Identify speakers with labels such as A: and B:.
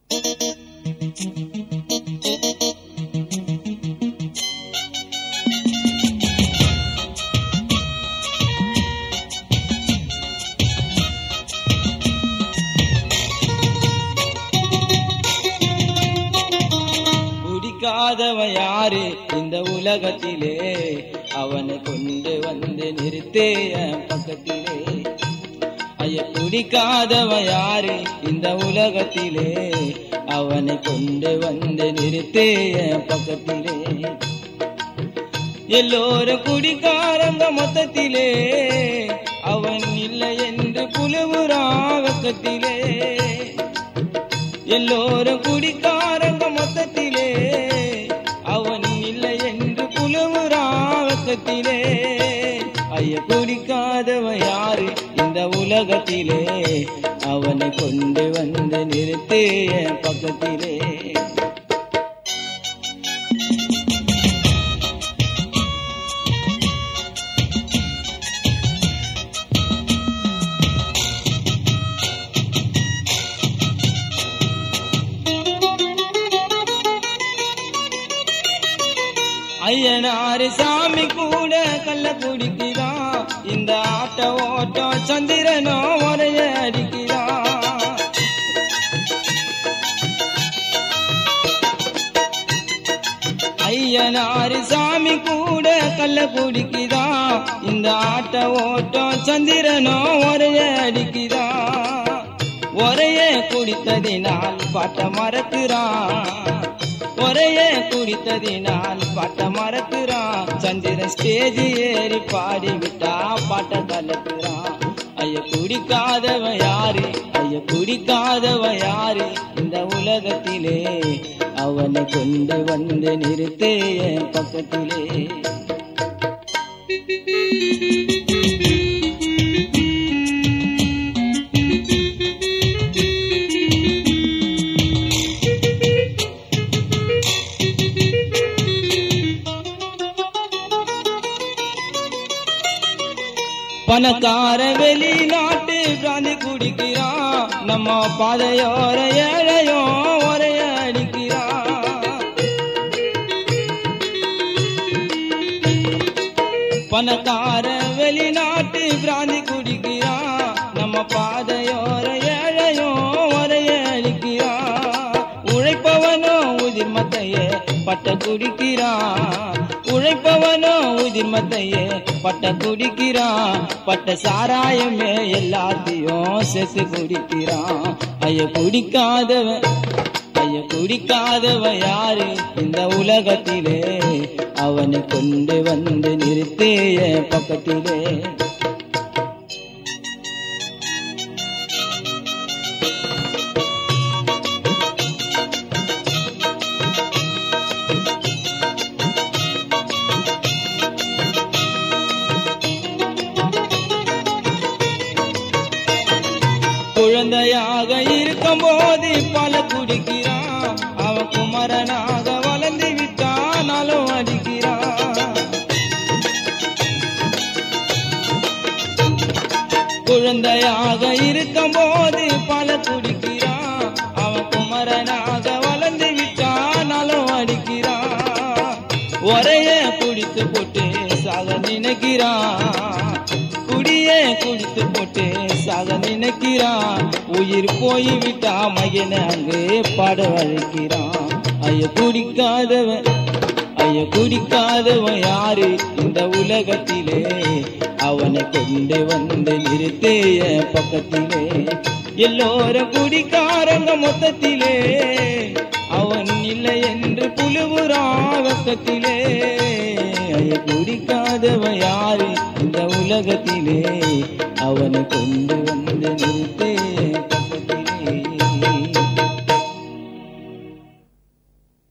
A: குடிக்காதவன் யாரு இந்த உலகத்திலே அவனை கொண்டு வந்து நிறுத்தே என் பக்கத்திலே ஐய குடிக்காதவன் யாரு இந்த உலகத்திலே அவனை கொண்டு வந்து நிறுத்தே என் பக்கத்திலே எல்லோரும் குடிக்காரங்க மொத்தத்திலே அவன் இல்லை என்று புலவுறான் வெக்கத்திலே எல்லோரும் குடிக்காரங்க மொத்தத்திலே அவன் இல்லை என்று புலவுறான் வெக்கத்திலே ஐய குடிக்காதவன் யாரு இந்த உலகத்திலே அவனை கொண்டு வந்து நிறுத்தே என் பக்கத்திலே ஐயனாரு சாமி கூட கள்ள குடிக்கிறான் இந்த ஆட்ட ஓட்டம் சந்திரனோ உரைய அடிக்கிறான் ஐயனாரு சாமி கூட கள்ள குடிக்குதான் இந்த ஆட்ட ஓட்டம் சந்திரனோ உரைய அடிக்குதான் ஒரைய குடித்ததினால் பாட்ட மறக்கிறான் ஒரைய குடித்ததினால் பாட்ட மறக்கிறான் சந்திரன் ஸ்டேஜ் ஏறி பாடி விட்டா பாட்ட கலக்குறான் ஐய குடிக்காதவன் யாரு ஐய குடிக்காதவன் யாரு இந்த உலகத்திலே அவனை கொண்டு வந்து நிறுத்தே என் பக்கத்திலே பணக்கார வெளிநாட்டு பிராந்தி குடிக்கிறான் நம்ம பாதையோர ஏழையோ ஒரைய அடிக்கிறான் பணக்கார வெளிநாட்டு பிராந்தி குடிக்கிறான் நம்ம பாதையோர ஏழையோ ஒரைய அடிக்கிறான் உழைப்பவனோ உதிர்மத்தையே பட்ட குடிக்கிறான் உழைப்பவனோ உதிர்மத்தையே பட்ட குடிக்கிறான் பட்ட சாராயமே எல்லாத்தையும் சேர்த்து குடிக்கிறான் ஐய குடிக்காதவன் ஐய குடிக்காதவன் யாரு இந்த உலகத்திலே அவனை கொண்டு வந்து நிறுத்தே என் பக்கத்திலே குழந்தையாக இருக்கும் போது பல குடிக்கிறான் அவன் குமரனாக வளர்ந்து விட்டானாலும் அடிக்கிறான் குழந்தையாக இருக்கும் போது பல குடிக்கிறான் அவன் குமரனாக வளர்ந்து விட்டானாலும் அடிக்கிறான் ஒரைய குடித்து போட்டு சாக நினைக்கிறான் குடியே குடித்து போட்டு சாக நினைக்கிறான் உயிர் போய்விட்டா மகன அங்கே பாட வழைக்கிறான் ஐய குடிக்காதவன் ஐய குடிக்காதவன் யாரு இந்த உலகத்திலே அவனை கொண்டு வந்து நிறுத்தே என் பக்கத்திலே எல்லோரும் குடிக்காரங்க மொத்தத்திலே அவன் இல்லை என்று புழுவுறான் பக்கத்திலே ஐய குடிக்காதவன் யாரு இந்த உலகத்திலே அவனை கொண்டு வந்து நிறுத்தே